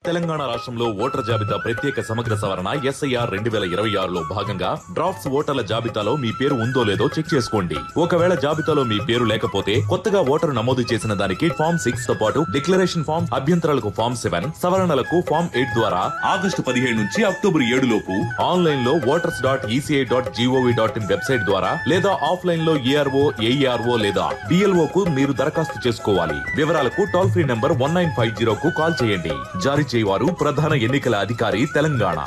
తెలంగాణ రాష్ట్రంలో ఓటర్ జాబితా ప్రత్యేక సమగ్ర సవరణ ఎస్ఐఆర్ రెండు వేల ఇరవై ఆరులో భాగంగా డ్రాఫ్ట్స్ ఓటర్ల జాబితాలో మీ పేరు ఉందో లేదో చెక్ చేసుకోండి ఒకవేళ జాబితాలో మీ పేరు లేకపోతే కొత్తగా ఓటరు నమోదు చేసిన దానికి ఫామ్ సిక్స్ తో పాటు డిక్లరేషన్ ఫామ్ అభ్యంతరాలకు ఫామ్ సెవెన్ సవరణలకు ఫామ్ ఎయిట్ ద్వారా ఆగస్టు పదిహేడు నుంచి అక్టోబర్ ఏడు లోపు ఆన్లైన్ లో voters dot ECI dot GOV dot in website ద్వారా లేదా ఆఫ్లైన్ లో ఏఆర్ఓ ఏఈఆర్ఓ లేదా డిఎల్ఓ కు మీరు దరఖాస్తు చేసుకోవాలి వివరాలకు toll free number one nine five zero కు కాల్ చేయండి జారీ చేయవారు ప్రధాన ఎన్నికల అధికారి తెలంగాణ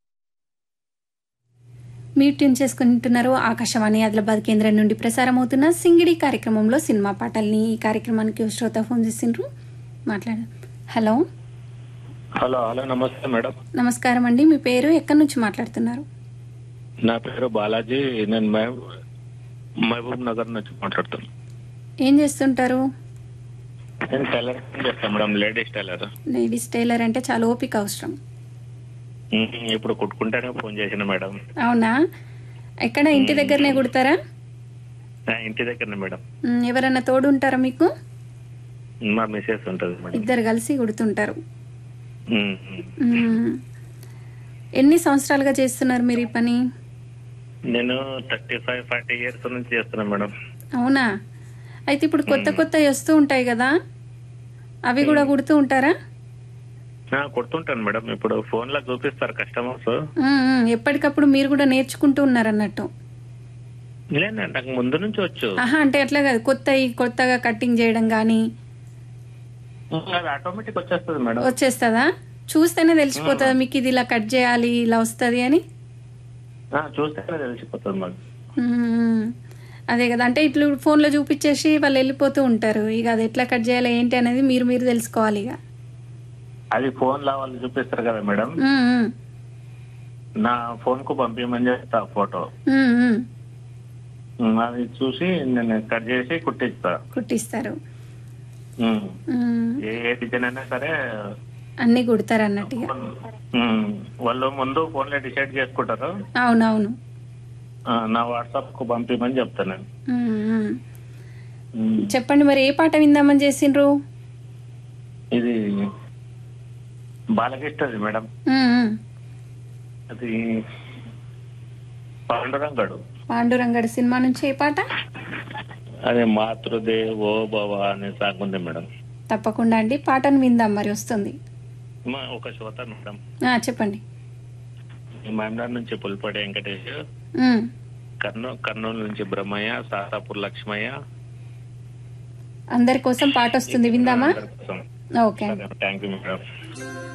మీరు ట్యూన్ చేసుకుంటున్నారు ఆకాశవాణి ఆదిలాబాద్ కేంద్రం నుండి ప్రసారం అవుతున్న సింగిడి కార్యక్రమంలో సినిమా పాటల్ని ఈ కార్యక్రమానికి ఓ శ్రోత ఫోన్ చేసిండ్రు మాట్లాడ హలో హలో హలో నమస్తే మేడం నమస్కారం అండి మీ పేరు ఎక్కడి నుంచి మాట్లాడుతున్నారు నా పేరు బాలాజీ నేను మహబూ- మహబూబ్ నగర్ నుంచి మాట్లాడుతాను ఏం చేస్తుంటారు నేను టైలర్ చేస్తాను madam ladies tailor ladies tailor అంటే చాలా ఓపిక అవసరం ఉమ్, ఇప్పుడు కుట్టుకుంటేనే ఫోన్ చేసిన మేడం అవునా ఎక్కడ ఇంటి దగ్గరనే కుడతారా నా ఇంటి దగ్గరనే మేడం ఉమ్, ఎవరన్నా తోడు ఉంటారా మీకు మా మిసెస్ ఉంటుంది మేడం ఇద్దరు కలిసి కుడుతుంటారు ఉమ్, ఉమ్. ఉమ్, ఎన్ని సంవత్సరాలుగా చేస్తున్నారు మీరు ఈ పని నేను థర్టీ ఫైవ్ ఫార్టీ ఇయర్స్ నుంచి చేస్తున్నాను మేడం అవునా అయితే ఇప్పుడు కొత్త కొత్త వస్తూ ఉంటాయి కదా అవి కూడా కుడుతూ ఉంటారా ఆ, కుడుతుంటాను మేడం ఇప్పుడు ఫోన్ లో చూపిస్తారు కస్టమర్స్ ఉమ్, ఉమ్, ఎప్పటికప్పుడు మీరు కూడా నేర్చుకుంటూ ఉన్నారన్నట్టు లేదు నాకు ముందు నుంచి వచ్చు ఆహా అంటే అట్లా కాదు కొత్తవి కొత్తగా కటింగ్ చేయడం కానీ అది ఆటోమేటిక్ వచ్చేస్తుంది మేడం వచ్చేస్తుందా చూస్తేనే తెలిసిపోతుందా మీకు ఇది ఇలా కట్ చేయాలి ఇలా వస్తుంది అని ఆ, చూస్తేనే తెలిసిపోతుంది మేడం ఉమ్, అదే కదా అంటే ఇట్లు ఫోన్లో చూపించేసి వాళ్ళు వెళ్ళిపోతూ ఉంటారు ఇక అది ఎట్లా కట్ చేయాలి ఏంటి అనేది మీరు మీరు తెలుసుకోవాలి ఇక అది ఫోన్ లో వాళ్ళు చూపిస్తారు కదా మేడం ఉమ్, ఉమ్, నా ఫోన్ కు పంపించమని చెప్తా ఫోటో ఉమ్, ఉమ్, ఉమ్, అది చూసి నేను కట్ చేసి కుట్టిస్తా కుట్టిస్తారు ఉమ్. ఉమ్, ఏ ఏ డిజైన్ అయినా సరే అన్నీ కుడతారు అన్నట్టుగా ఉమ్, వాళ్ళు ముందు ఫోన్ లో డిసైడ్ చేసుకుంటారు అవునవును ఆ, నా వాట్సాప్ కు పంపించమని చెప్తాను నేను ఉమ్, ఉమ్. ఉమ్, చెప్పండి మరి ఏ పాట విందామని చేసిండ్రు ఇది బాలకృష్ణది మేడం ఉమ్, ఉమ్. అది పాండురంగడు పాండురంగడు సినిమా నుంచి ఏ పాట అదే మాతృదేవో భవ అనే సాంగ్ ఉంది మేడం తప్పకుండా అండి పాటను విందాం మరి వస్తుంది మా ఒక శ్రోత మేడం ఆ, చెప్పండి ఈ మహమ్నాడ్ నుంచి పుల్పడి వెంకటేష్ ఉమ్. కర్నూ కర్నూలు నుంచి బ్రహ్మయ్య సాతాపూర్ లక్ష్మయ్య అందరి కోసం పాట వస్తుంది విందామా అందరి కోసం. ఓకే సరే థ్యాంక్ యూ మేడం